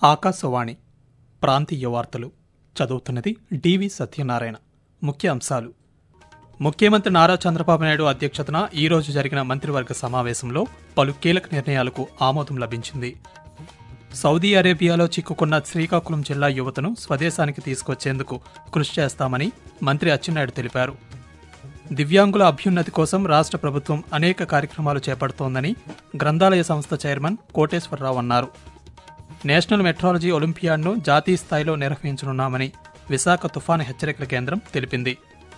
ఆకాశవాణి ప్రాంతీయ వార్తలు చదువుతున్నది డివి సత్యనారాయణ ముఖ్య అంశాలు ముఖ్యమంత్రి నారా చంద్రబాబు నాయుడు అధ్యక్షతన ఈ రోజు జరిగిన మంత్రివర్గ సమావేశంలో పలు కీలక నిర్ణయాలకు ఆమోదం లభించింది సౌదీ అరేబియాలో చిక్కుకున్న శ్రీకాకుళం జిల్లా యువతను స్వదేశానికి తీసుకొచ్చేందుకు కృషి చేస్తామని మంత్రి అచ్చెన్నాయుడు తెలిపారు దివ్యాంగుల అభ్యున్నతి కోసం రాష్ట్ర ప్రభుత్వం అనేక కార్యక్రమాలు చేపడుతోందని గ్రంథాలయ సంస్థ చైర్మన్ కోటేశ్వరరావు అన్నారు నేషనల్ మెట్రాలజీ ఒలింపియాడ్ను జాతీయ స్థాయిలో నిర్వహించనున్నామని విశాఖ తుఫాను హెచ్చరికల కేంద్రం తెలిపింది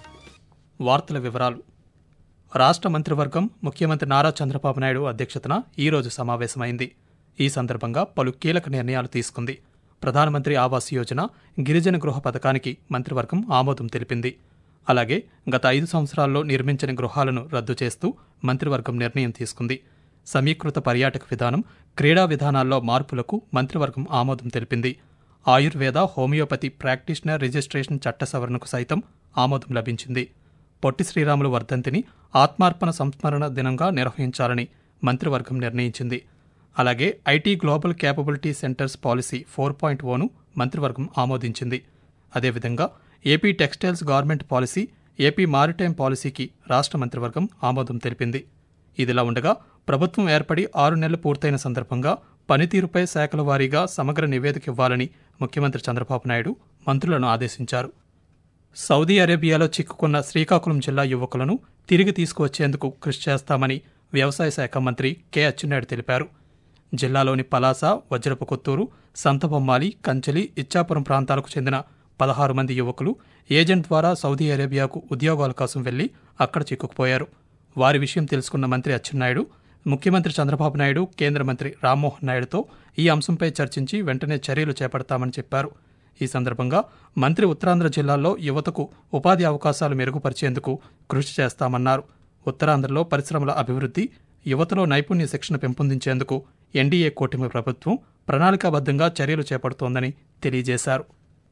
వార్తల వివరాలు రాష్ట్ర మంత్రివర్గం ముఖ్యమంత్రి నారా చంద్రబాబు నాయుడు అధ్యక్షతన ఈ రోజు సమావేశమైంది ఈ సందర్భంగా పలు కీలక నిర్ణయాలు తీసుకుంది ప్రధానమంత్రి ఆవాస్ యోజన గిరిజన గృహ పథకానికి మంత్రివర్గం ఆమోదం తెలిపింది అలాగే గత ఐదు సంవత్సరాల్లో నిర్మించని గృహాలను రద్దు చేస్తూ మంత్రివర్గం నిర్ణయం తీసుకుంది సమీకృత పర్యాటక విధానం క్రీడా విధానాల్లో మార్పులకు మంత్రివర్గం ఆమోదం తెలిపింది ఆయుర్వేద హోమియోపతి ప్రాక్టీషనర్ రిజిస్ట్రేషన్ చట్ట సవరణకు సైతం ఆమోదం లభించింది పొట్టి శ్రీరాములు వర్ధంతిని ఆత్మార్పణ సంస్మరణ దినంగా నిర్వహించాలని మంత్రివర్గం నిర్ణయించింది అలాగే IT global capability centres policy four point one మంత్రివర్గం ఆమోదించింది అదేవిధంగా AP textiles garment policy AP maritime పాలసీకి రాష్ట్ర మంత్రివర్గం ఆమోదం తెలిపింది ఇదిలా ఉండగా ప్రభుత్వం ఏర్పడి ఆరు నెలలు పూర్తయిన సందర్భంగా పనితీరుపై శాఖల వారీగా సమగ్ర నివేదిక ఇవ్వాలని ముఖ్యమంత్రి చంద్రబాబు నాయుడు మంత్రులను ఆదేశించారు సౌదీ అరేబియాలో చిక్కుకున్న శ్రీకాకుళం జిల్లా యువకులను తిరిగి తీసుకువచ్చేందుకు కృషి చేస్తామని వ్యవసాయ శాఖ మంత్రి కె అచ్చెన్నాయుడు తెలిపారు జిల్లాలోని పలాస వజ్రపు కొత్తూరు సంతబొమ్మాలి కంచెలి ఇచ్చాపురం ప్రాంతాలకు చెందిన పదహారు మంది యువకులు ఏజెంట్ ద్వారా సౌదీ అరేబియాకు ఉద్యోగాల కోసం వెళ్లి అక్కడ చిక్కుకుపోయారు వారి విషయం తెలుసుకున్న మంత్రి అచ్చెన్నాయుడు ముఖ్యమంత్రి చంద్రబాబు నాయుడు కేంద్ర మంత్రి రామ్మోహన్ నాయుడుతో ఈ అంశంపై చర్చించి వెంటనే చర్యలు చేపడతామని చెప్పారు ఈ సందర్భంగా మంత్రి ఉత్తరాంధ్ర జిల్లాల్లో యువతకు ఉపాధి అవకాశాలు మెరుగుపరిచేందుకు కృషి చేస్తామన్నారు ఉత్తరాంధ్రలో పరిశ్రమల అభివృద్ధి యువతలో నైపుణ్య శిక్షణ పెంపొందించేందుకు ఎన్డీఏ కూటమి ప్రభుత్వం ప్రణాళికాబద్ధంగా చర్యలు చేపడుతోందని తెలియజేశారు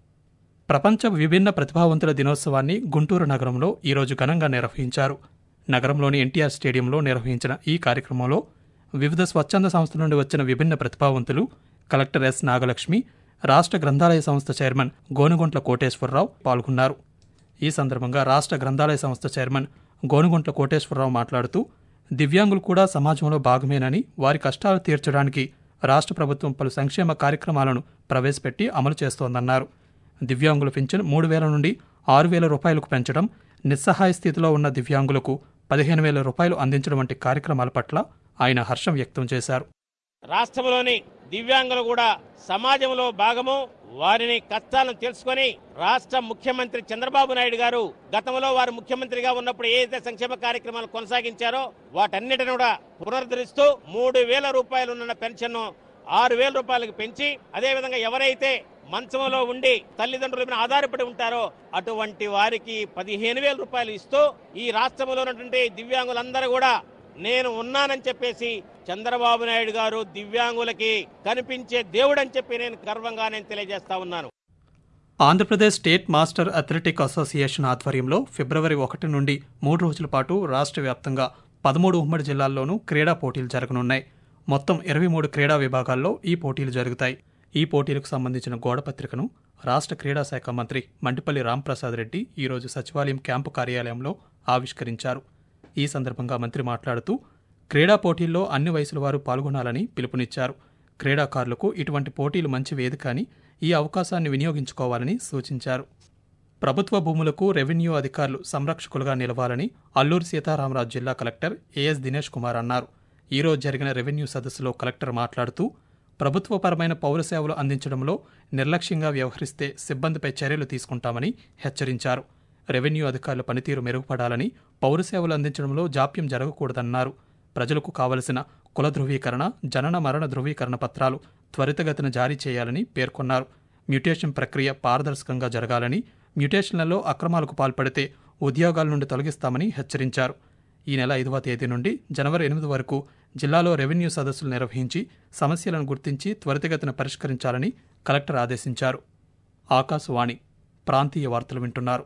ప్రపంచ విభిన్న ప్రతిభావంతుల దినోత్సవాన్ని గుంటూరు నగరంలో ఈరోజు ఘనంగా నిర్వహించారు నగరంలోని ఎన్టీఆర్ స్టేడియంలో నిర్వహించిన ఈ కార్యక్రమంలో వివిధ స్వచ్ఛంద సంస్థల నుండి వచ్చిన విభిన్న ప్రతిభావంతులు కలెక్టర్ ఎస్ నాగలక్ష్మి రాష్ట్ర గ్రంథాలయ సంస్థ చైర్మన్ గోనుగుంట్ల కోటేశ్వరరావు పాల్గొన్నారు ఈ సందర్భంగా రాష్ట్ర గ్రంథాలయ సంస్థ చైర్మన్ గోనుగుంట్ల కోటేశ్వరరావు మాట్లాడుతూ దివ్యాంగులు కూడా సమాజంలో భాగమేనని వారి కష్టాలు తీర్చడానికి రాష్ట్ర ప్రభుత్వం పలు సంక్షేమ కార్యక్రమాలను ప్రవేశపెట్టి అమలు చేస్తోందన్నారు దివ్యాంగుల పింఛన్ మూడు వేల నుండి ఆరు వేల రూపాయలకు పెంచడం నిస్సహాయ స్థితిలో ఉన్న దివ్యాంగులకు పదిహేను వేల రూపాయలు అందించడం వంటి కార్యక్రమాల పట్ల ఆయన హర్షం వ్యక్తం చేశారు రాష్ట్రంలోని దివ్యాంగులు కూడా సమాజంలో భాగము వారిని కష్టాలను తెలుసుకొని రాష్ట్ర ముఖ్యమంత్రి చంద్రబాబు నాయుడు గారు గతంలో వారు ముఖ్యమంత్రిగా ఉన్నప్పుడు ఏదైతే సంక్షేమ కార్యక్రమాలు కొనసాగించారో వాటన్నిటిని కూడా పునరుద్ధరిస్తూ మూడు వేల రూపాయలు ఉన్న పెన్షన్ ఆరు వేల రూపాయలకు పెంచి అదేవిధంగా ఎవరైతే మంచంలో ఉండి తల్లిదండ్రుల మీద ఆధారపడి ఉంటారో అటువంటి వారికి పదిహేను వేల రూపాయలు ఇస్తూ ఈ రాష్ట్రంలో ఉన్నటువంటి దివ్యాంగులందరూ కూడా నేను ఉన్నానని చెప్పేసి చంద్రబాబు నాయుడు గారు దివ్యాంగులకి కనిపించే దేవుడని చెప్పి నేను గర్వంగా నేను తెలియజేస్తా ఉన్నాను Andhra Pradesh state master athletic association ఆధ్వర్యంలో ఫిబ్రవరి ఒకటి నుండి మూడు రోజుల పాటు రాష్ట్ర వ్యాప్తంగా పదమూడు ఉమ్మడి జిల్లాల్లోనూ క్రీడా పోటీలు జరగనున్నాయి మొత్తం ఇరవై మూడు క్రీడా విభాగాల్లో ఈ పోటీలు జరుగుతాయి ఈ పోటీలకు సంబంధించిన గోడపత్రికను రాష్ట్ర క్రీడా శాఖ మంత్రి మంటిపల్లి రాంప్రసాద్ రెడ్డి ఈరోజు సచివాలయం క్యాంపు కార్యాలయంలో ఆవిష్కరించారు ఈ సందర్భంగా మంత్రి మాట్లాడుతూ క్రీడా పోటీల్లో అన్ని వయసుల వారు పాల్గొనాలని పిలుపునిచ్చారు క్రీడాకారులకు ఇటువంటి పోటీలు మంచి వేదిక అని ఈ అవకాశాన్ని వినియోగించుకోవాలని సూచించారు ప్రభుత్వ భూములకు రెవెన్యూ అధికారులు సంరక్షకులుగా నిలవాలని అల్లూరు సీతారామరాజు జిల్లా కలెక్టర్ ఏఎస్ దినేష్ కుమార్ అన్నారు ఈరోజు జరిగిన రెవెన్యూ సదస్సులో కలెక్టర్ మాట్లాడుతూ ప్రభుత్వపరమైన పౌర సేవలు అందించడంలో నిర్లక్ష్యంగా వ్యవహరిస్తే సిబ్బందిపై చర్యలు తీసుకుంటామని హెచ్చరించారు రెవెన్యూ అధికారుల పనితీరు మెరుగుపడాలని పౌర సేవలు అందించడంలో జాప్యం జరగకూడదన్నారు ప్రజలకు కావలసిన కుల ధృవీకరణ జనన మరణ ధృవీకరణ పత్రాలు త్వరితగతిన జారీ చేయాలని పేర్కొన్నారు మ్యూటేషన్ ప్రక్రియ పారదర్శకంగా జరగాలని మ్యూటేషన్లలో అక్రమాలకు పాల్పడితే ఉద్యోగాల నుండి తొలగిస్తామని హెచ్చరించారు ఈ నెల ఐదవ తేదీ నుండి జనవరి ఎనిమిది వరకు జిల్లాలో రెవెన్యూ సదస్సులు నిర్వహించి సమస్యలను గుర్తించి త్వరితగతిన పరిష్కరించాలని కలెక్టర్ ఆదేశించారు ఆకాశవాణి ప్రాంతీయ వార్తలు వింటున్నారు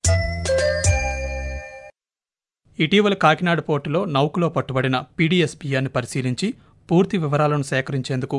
ఇటీవల కాకినాడ పోర్టులో నౌకలో పట్టుబడిన పీడీఎస్ బియ్యాన్ని పరిశీలించి పూర్తి వివరాలను సేకరించేందుకు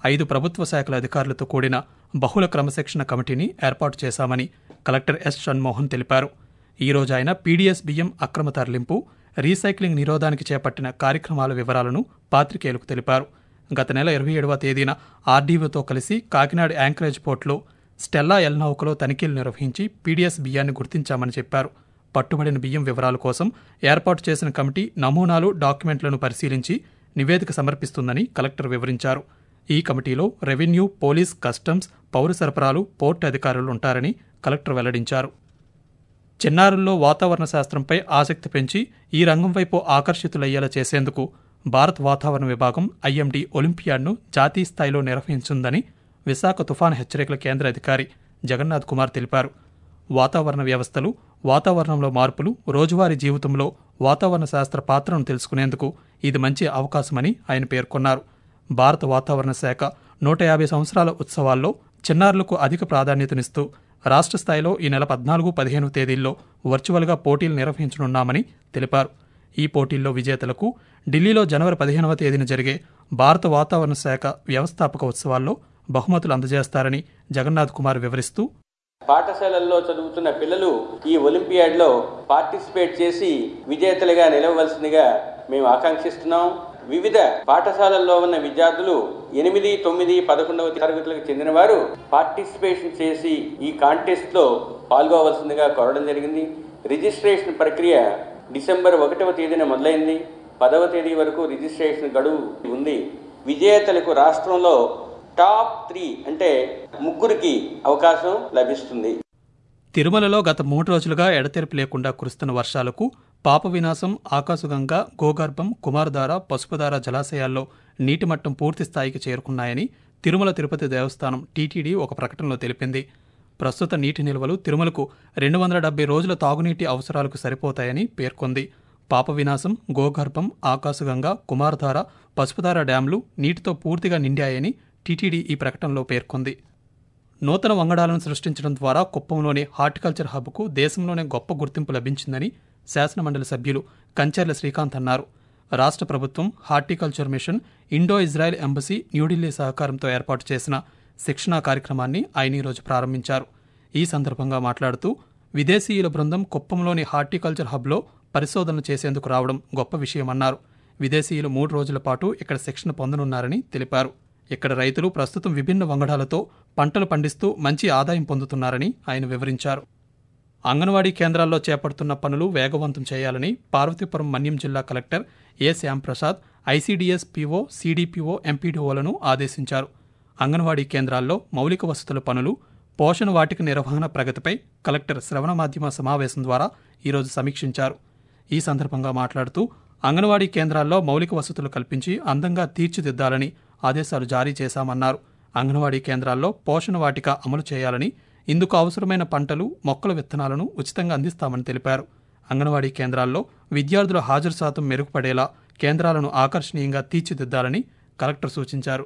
ఐదు ప్రభుత్వ శాఖల అధికారులతో కూడిన బహుళ క్రమశిక్షణ కమిటీని ఏర్పాటు చేశామని కలెక్టర్ ఎస్ షణ్మోహన్ తెలిపారు ఈ రోజు ఆయన పీడీఎస్ బియ్యం అక్రమ తరలింపు రీసైక్లింగ్ నిరోధానికి చేపట్టిన కార్యక్రమాల వివరాలను పాత్రికేయులకు తెలిపారు గత నెల ఇరవై ఏడవ తేదీన ఆర్డీఓతో కలిసి కాకినాడ యాంకరేజ్ పోర్టులో స్టెల్లా ఎల్ నౌకలో తనిఖీలు నిర్వహించి పీడీఎస్ బియ్యాన్ని గుర్తించామని చెప్పారు పట్టుబడిన బియ్యం వివరాల కోసం ఏర్పాటు చేసిన కమిటీ నమూనాలు డాక్యుమెంట్లను పరిశీలించి నివేదిక సమర్పిస్తుందని కలెక్టర్ వివరించారు ఈ కమిటీలో రెవెన్యూ పోలీస్ కస్టమ్స్ పౌర సరఫరాలు పోర్టు అధికారులు ఉంటారని కలెక్టర్ వెల్లడించారు చిన్నారుల్లో వాతావరణ శాస్త్రంపై ఆసక్తి పెంచి ఈ రంగం వైపు ఆకర్షితులయ్యేలా చేసేందుకు భారత్ వాతావరణ విభాగం ఐఎండీ ఒలింపియాడ్ను జాతీయ స్థాయిలో నిర్వహించిందని విశాఖ తుఫాను హెచ్చరికల కేంద్ర అధికారి జగన్నాథ్ కుమార్ తెలిపారు వాతావరణ వ్యవస్థలు వాతావరణంలో మార్పులు రోజువారీ జీవితంలో వాతావరణ శాస్త్ర పాత్రను తెలుసుకునేందుకు ఇది మంచి అవకాశమని ఆయన పేర్కొన్నారు భారత వాతావరణ శాఖ నూట యాభై సంవత్సరాల ఉత్సవాల్లో చిన్నారులకు అధిక ప్రాధాన్యతనిస్తూ రాష్ట్ర స్థాయిలో ఈ నెల పద్నాలుగు పదిహేను తేదీల్లో వర్చువల్గా పోటీలు నిర్వహించనున్నామని తెలిపారు ఈ పోటీల్లో విజేతలకు ఢిల్లీలో జనవరి పదిహేనవ తేదీన జరిగే భారత వాతావరణ శాఖ వ్యవస్థాపక ఉత్సవాల్లో బహుమతులు అందజేస్తారని జగన్నాథ్ కుమార్ వివరిస్తూ పాఠశాలల్లో చదువుతున్న పిల్లలు ఈ ఒలింపియాడ్ లో పార్టిసిపేట్ చేసి విజేతలుగా నిలవవలసిందిగా మేము ఆకాంక్షిస్తున్నాం వివిధ పాఠశాలల్లో ఉన్న విద్యార్థులు ఎనిమిది తొమ్మిది పదకొండవ తరగతులకు చెందిన వారు పార్టిసిపేషన్ చేసి ఈ కాంటెస్ట్ లో పాల్గొవలసిందిగా కోరడం జరిగింది రిజిస్ట్రేషన్ ప్రక్రియ డిసెంబర్ ఒకటవ తేదీన మొదలైంది పదవ తేదీ వరకు రిజిస్ట్రేషన్ గడువు ఉంది విజేతలకు రాష్ట్రంలో టాప్ త్రీ అంటే ముగ్గురికి అవకాశం లభిస్తుంది తిరుమలలో గత మూడు రోజులుగా ఎడతెరిపి లేకుండా కురుస్తున్న వర్షాలకు పాప వినాశం ఆకాశగంగా గోగర్భం కుమారధార పసుపుధార జలాశయాల్లో నీటి మట్టం పూర్తి స్థాయికి చేరుకున్నాయని తిరుమల తిరుపతి దేవస్థానం టీటీడీ ఒక ప్రకటనలో తెలిపింది ప్రస్తుత నీటి నిల్వలు తిరుమలకు రెండు వందల డెబ్బై రోజుల తాగునీటి అవసరాలకు సరిపోతాయని పేర్కొంది పాప వినాశం గోగర్భం ఆకాశగంగా కుమారధార పసుపుధార డ్యాంలు నీటితో పూర్తిగా నిండాయని టీటీడీ ఈ ప్రకటనలో పేర్కొంది నూతన వంగడాలను సృష్టించడం ద్వారా కుప్పంలోని హార్టికల్చర్ హబ్కు దేశంలోనే గొప్ప గుర్తింపు లభించిందని శాసనమండలి సభ్యులు కంచర్ల శ్రీకాంత్ అన్నారు రాష్ట్ర ప్రభుత్వం horticulture mission Indo Israel embassy New Delhi సహకారంతో ఏర్పాటు చేసిన శిక్షణా కార్యక్రమాన్ని ఆయన ఈరోజు ప్రారంభించారు ఈ సందర్భంగా మాట్లాడుతూ విదేశీయుల బృందం కుప్పంలోని హార్టికల్చర్ హబ్లో పరిశోధనలు చేసేందుకు రావడం గొప్ప విషయమన్నారు విదేశీయులు మూడు రోజుల పాటు ఇక్కడ శిక్షణ పొందనున్నారని తెలిపారు ఇక్కడ రైతులు ప్రస్తుతం విభిన్న వంగడాలతో పంటలు పండిస్తూ మంచి ఆదాయం పొందుతున్నారని ఆయన వివరించారు అంగన్వాడీ కేంద్రాల్లో చేపడుతున్న పనులు వేగవంతం చేయాలని పార్వతీపురం మన్యం జిల్లా collector A Shyamprasad ICDS PO CDPO ఎంపీడీఓలను ఆదేశించారు అంగన్వాడీ కేంద్రాల్లో మౌలిక వసతుల పనులు పోషణ వాటిక నిర్వహణ ప్రగతిపై కలెక్టర్ శ్రవణ మాధ్యమ సమావేశం ద్వారా ఈరోజు సమీక్షించారు ఈ సందర్భంగా మాట్లాడుతూ అంగన్వాడీ కేంద్రాల్లో మౌలిక వసతులు కల్పించి అందంగా తీర్చిదిద్దాలని ఆదేశాలు జారీ చేశామన్నారు అంగన్వాడీ కేంద్రాల్లో పోషణ వాటిక అమలు చేయాలని ఇందుకు అవసరమైన పంటలు మొక్కల విత్తనాలను ఉచితంగా అందిస్తామని తెలిపారు అంగన్వాడీ కేంద్రాల్లో విద్యార్థుల హాజరు శాతం మెరుగుపడేలా కేంద్రాలను ఆకర్షణీయంగా తీర్చిదిద్దాలని కలెక్టర్ సూచించారు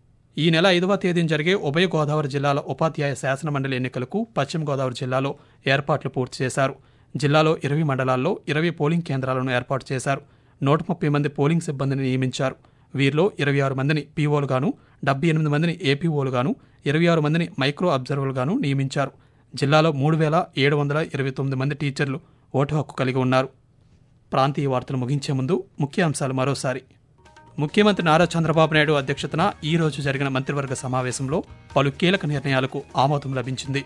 ఈ నెల ఐదవ తేదీన జరిగే ఉభయ గోదావరి జిల్లాల ఉపాధ్యాయ శాసనమండలి ఎన్నికలకు పశ్చిమ గోదావరి జిల్లాలో ఏర్పాట్లు పూర్తి చేశారు జిల్లాలో ఇరవై మండలాల్లో ఇరవై పోలింగ్ కేంద్రాలను ఏర్పాటు చేశారు నూట ముప్పై మంది పోలింగ్ సిబ్బందిని నియమించారు వీరిలో ఇరవై ఆరు మందిని పీఓలుగాను డెబ్బై ఎనిమిది మందిని ఏపీఓలుగాను ఇరవై ఆరు మందిని మైక్రో అబ్జర్వర్లుగాను నియమించారు జిల్లాలో మూడు వేల ఏడు వందల ఇరవై తొమ్మిది మంది టీచర్లు ఓటు హక్కు కలిగి ఉన్నారు ప్రాంతీయ వార్తలు ముగించే ముందు ముఖ్యాంశాలు మరోసారి ముఖ్యమంత్రి నారా చంద్రబాబు నాయుడు అధ్యక్షతన ఈ రోజు జరిగిన మంత్రివర్గ సమావేశంలో పలు కీలక నిర్ణయాలకు ఆమోదం లభించింది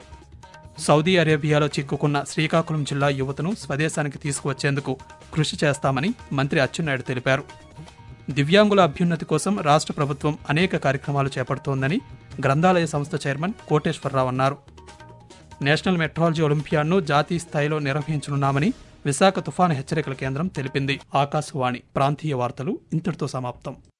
సౌదీ అరేబియాలో చిక్కుకున్న శ్రీకాకుళం జిల్లా యువతను స్వదేశానికి తీసుకువచ్చేందుకు కృషి చేస్తామని మంత్రి అచ్చెన్నాయుడు తెలిపారు దివ్యాంగుల అభ్యున్నతి కోసం రాష్ట్ర ప్రభుత్వం అనేక కార్యక్రమాలు చేపడుతోందని గ్రంథాలయ సంస్థ చైర్మన్ కోటేశ్వరరావు అన్నారు నేషనల్ మెట్రాలజీ ఒలింపియాడ్ను జాతీయ స్థాయిలో నిర్వహించనున్నామని విశాఖ తుఫాను హెచ్చరికల కేంద్రం తెలిపింది ఆకాశవాణి ప్రాంతీయ వార్తలు ఇంతటితో సమాప్తం